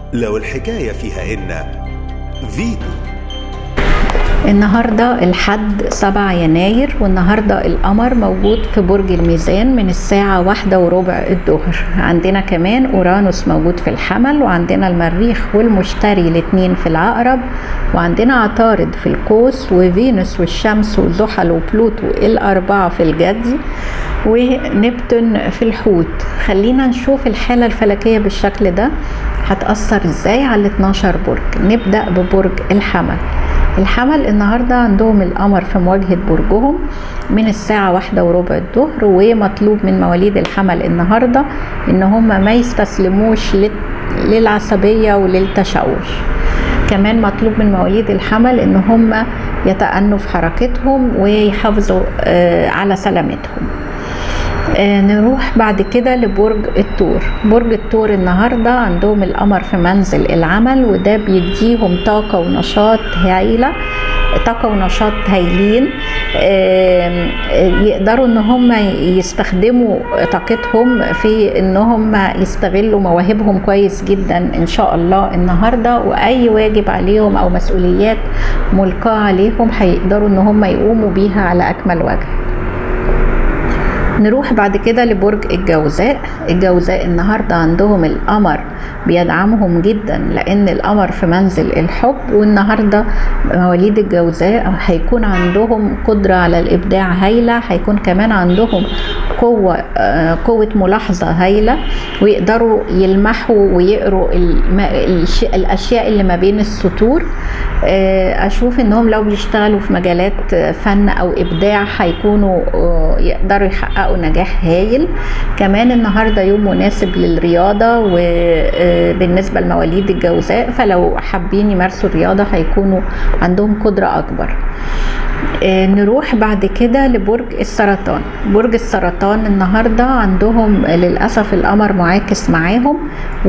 لو الحكاية فيها إن فيتو النهاردة الحد 7 يناير والنهاردة القمر موجود في برج الميزان من الساعة واحدة وربع الظهر عندنا كمان أورانوس موجود في الحمل وعندنا المريخ والمشتري الاتنين في العقرب وعندنا عطارد في القوس وفينوس والشمس وزحل وبلوتو الأربعة في الجدي ونبتون في الحوت خلينا نشوف الحالة الفلكية بالشكل ده هتأثر ازاي على 12 برج نبدأ ببرج الحمل الحمل النهاردة عندهم القمر في مواجهة برجهم من الساعة واحدة وربع الظهر ومطلوب من مواليد الحمل النهاردة ان هم ما يستسلموش للعصبية وللتشوش كمان مطلوب من مواليد الحمل ان هم يتأنوا في حركتهم ويحافظوا على سلامتهم نروح بعد كده لبرج الثور برج الثور النهارده عندهم القمر في منزل العمل وده بيديهم طاقة ونشاط هايلة طاقة ونشاط هايلين يقدروا ان هم يستخدموا طاقتهم في ان هم يستغلوا مواهبهم كويس جدا ان شاء الله النهارده واي واجب عليهم او مسؤوليات ملقاة عليهم هيقدروا ان هم يقوموا بيها على اكمل وجه نروح بعد كده لبرج الجوزاء الجوزاء النهاردة عندهم القمر بيدعمهم جدا لأن القمر في منزل الحب والنهاردة مواليد الجوزاء هيكون عندهم قدرة على الإبداع هايلة هيكون كمان عندهم قوة قوة ملاحظة هايلة ويقدروا يلمحوا ويقروا الأشياء اللي ما بين السطور أشوف إنهم لو بيشتغلوا في مجالات فن أو إبداع هيكونوا يقدروا يحققوا يحققوا نجاح هايل كمان النهارده يوم مناسب للرياضه وبالنسبه لمواليد الجوزاء فلو حابين يمارسوا الرياضه هيكونوا عندهم قدره اكبر نروح بعد كده لبرج السرطان برج السرطان النهارده عندهم للاسف القمر معاكس معاهم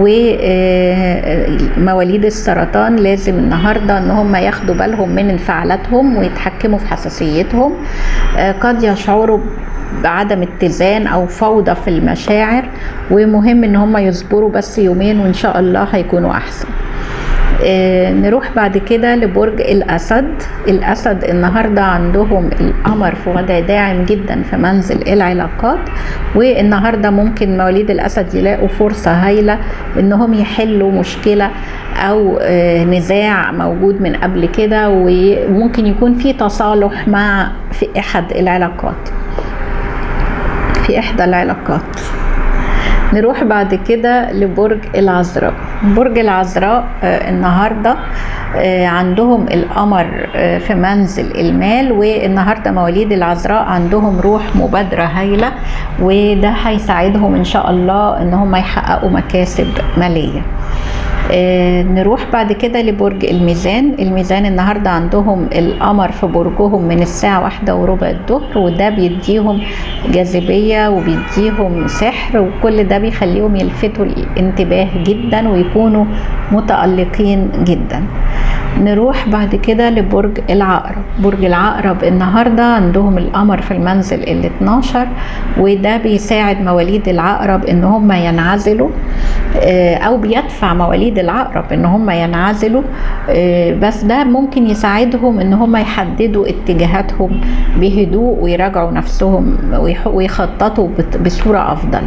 ومواليد السرطان لازم النهارده ان هم ياخدوا بالهم من انفعالاتهم ويتحكموا في حساسيتهم قد يشعروا بعدم اتزان او فوضى في المشاعر ومهم ان هم يصبروا بس يومين وان شاء الله هيكونوا احسن آه نروح بعد كده لبرج الاسد الاسد النهارده عندهم القمر في وضع داعم جدا في منزل العلاقات والنهارده ممكن مواليد الاسد يلاقوا فرصه هايله انهم يحلوا مشكله او آه نزاع موجود من قبل كده وممكن يكون في تصالح مع في احد العلاقات في إحدى العلاقات نروح بعد كده لبرج العذراء برج العذراء آه النهارده آه عندهم القمر آه في منزل المال والنهارده مواليد العذراء عندهم روح مبادره هايله وده هيساعدهم ان شاء الله ان هم يحققوا مكاسب ماليه آه نروح بعد كده لبرج الميزان الميزان النهاردة عندهم القمر في برجهم من الساعة واحدة وربع الظهر وده بيديهم جاذبية وبيديهم سحر وكل ده بيخليهم يلفتوا الانتباه جدا ويكونوا متألقين جدا نروح بعد كده لبرج العقرب برج العقرب النهارده عندهم القمر في المنزل ال 12 وده بيساعد مواليد العقرب ان هم ينعزلوا او بيدفع مواليد العقرب ان هم ينعزلوا بس ده ممكن يساعدهم ان هم يحددوا اتجاهاتهم بهدوء ويراجعوا نفسهم ويخططوا بصوره افضل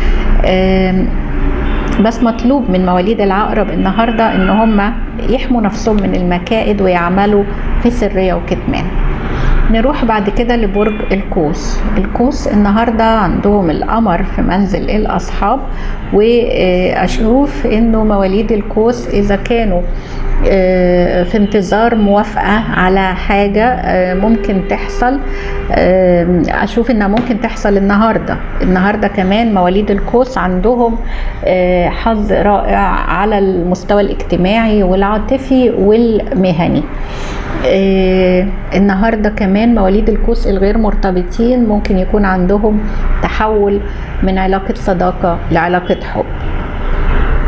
بس مطلوب من مواليد العقرب النهارده ان هم يحموا نفسهم من المكائد ويعملوا في سريه وكتمان نروح بعد كده لبرج القوس القوس النهارده عندهم القمر في منزل الاصحاب واشوف انه مواليد القوس اذا كانوا في انتظار موافقة على حاجة ممكن تحصل أشوف إنها ممكن تحصل النهاردة النهاردة كمان مواليد القوس عندهم حظ رائع على المستوى الاجتماعي والعاطفي والمهني النهارده كمان مواليد القوس الغير مرتبطين ممكن يكون عندهم تحول من علاقة صداقة لعلاقة حب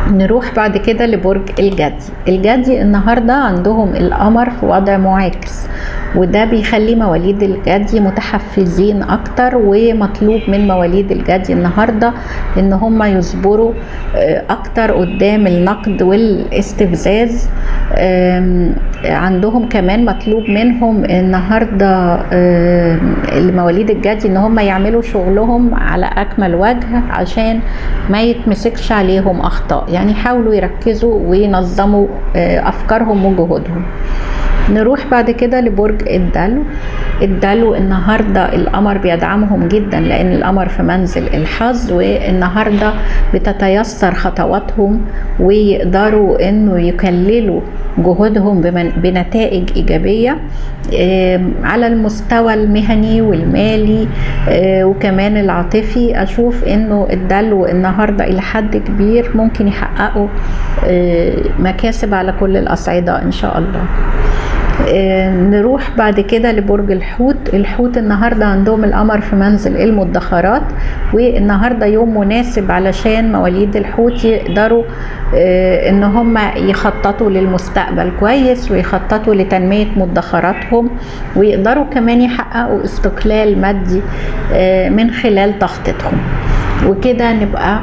نروح بعد كده لبرج الجدي الجدي النهاردة عندهم القمر في وضع معاكس وده بيخلي مواليد الجدي متحفزين اكتر ومطلوب من مواليد الجدي النهارده ان هم يصبروا اكتر قدام النقد والاستفزاز عندهم كمان مطلوب منهم النهارده لمواليد الجدي ان هم يعملوا شغلهم على اكمل وجه عشان ما يتمسكش عليهم اخطاء يعني يحاولوا يركزوا وينظموا افكارهم وجهودهم نروح بعد كده لبرج الدلو الدلو النهارده القمر بيدعمهم جدا لان القمر في منزل الحظ والنهارده بتتيسر خطواتهم ويقدروا انه يكللوا جهودهم بنتائج ايجابيه على المستوى المهني والمالي وكمان العاطفي اشوف انه الدلو النهارده الى حد كبير ممكن يحققوا مكاسب على كل الاصعده ان شاء الله نروح بعد كده لبرج الحوت الحوت النهاردة عندهم القمر في منزل المدخرات والنهاردة يوم مناسب علشان مواليد الحوت يقدروا ان هم يخططوا للمستقبل كويس ويخططوا لتنمية مدخراتهم ويقدروا كمان يحققوا استقلال مادي من خلال تخطيطهم وكده نبقى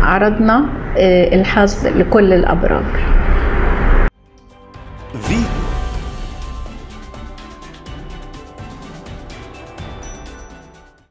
عرضنا الحظ لكل الأبراج فيتو